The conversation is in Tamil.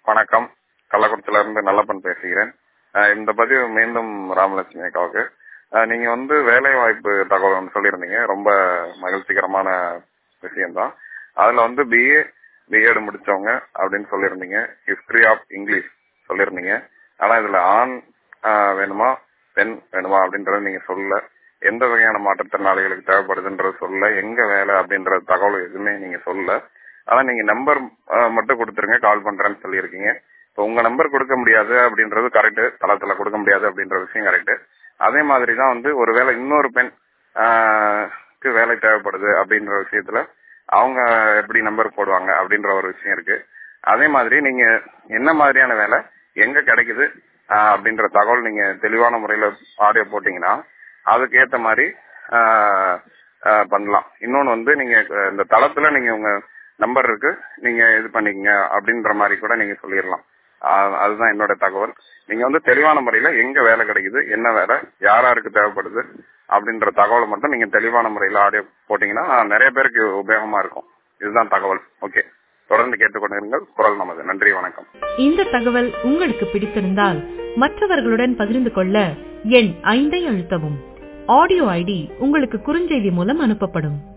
வணக்கம் கள்ளக்குறிச்சியில இருந்து நல்லப்பன் பேசுகிறேன் அஹ் இந்த பதிவு மீண்டும் ராமலட்சுமி அக்காவுக்கு அஹ் நீங்க வந்து வேலை வாய்ப்பு தகவல் ஒன்று சொல்லியிருந்தீங்க ரொம்ப மகிழ்ச்சிகரமான விஷயம்தான் அதுல வந்து பிஏ பிஎட் முடிச்சவங்க அப்படின்னு சொல்லியிருந்தீங்க ஹிஸ்டரி ஆஃப் இங்கிலீஷ் சொல்லியிருந்தீங்க ஆனா இதுல ஆண் அஹ், வேணுமா பெண் வேணுமா அப்படின்றத நீங்க சொல்லல எந்த வகையான மாற்றுத்திறனாளிகளுக்கு தேவைப்படுதுன்றது சொல்லல எங்க வேலை அப்படின்ற தகவல் எதுவுமே நீங்க சொல்லல ஆனா நீங்க நம்பர் மட்டும் கொடுத்துருங்க கால் பண்றேன்னு சொல்லியிருக்கீங்க இப்போ உங்க நம்பர் கொடுக்க முடியாது அப்படின்றது கரெக்ட் தளத்துல கொடுக்க முடியாது அப்படின்ற விஷயம் கரெக்ட் அதே மாதிரி தான் வந்து ஒருவேளை இன்னொரு பெண் ஆஹ், க்கு வேலை தேவைப்படுது அப்படின்ற விஷயத்துல அவங்க எப்படி நம்பர் போடுவாங்க அப்படின்ற ஒரு விஷயம் இருக்கு அதே மாதிரி நீங்க என்ன மாதிரியான வேலை எங்க கிடைக்குது ஆஹ், அப்படின்ற தகவல் நீங்க தெளிவான முறையில ஆடியோ போட்டீங்கன்னா அதுக்கு ஏத்த மாதிரி ஆஹ், ஆஹ், பண்ணலாம் இன்னொன்னு வந்து நீங்க அஹ், இந்த தளத்துல நீங்க உங்க நம்பர் இருக்கு நீங்க இது பண்ணிக்கங்க அப்படின்ற மாதிரி கூட நீங்க சொல்லிடலாம் ஆஹ், அதுதான் என்னோட தகவல் நீங்க வந்து தெளிவான முறையில எங்க வேலை கிடைக்குது என்ன வேலை யார் யாருக்கு தேவைப்படுது அப்படின்ற தகவலை மட்டும் நீங்க தெளிவான முறையில ஆடியோ போட்டீங்கன்னா நிறைய பேருக்கு உபயோகமா இருக்கும் இதுதான் தகவல் ஓகே தொடர்ந்து கேட்டுக்கொண்டிருங்கள் குரல் நமது நன்றி வணக்கம் இந்த தகவல் உங்களுக்கு பிடித்திருந்தால் மற்றவர்களுடன் பகிர்ந்து கொள்ள எண் ஐந்தை அழுத்தவும் ஆடியோ ஐடி உங்களுக்கு குறுஞ்செய்தி மூலம் அனுப்பப்படும்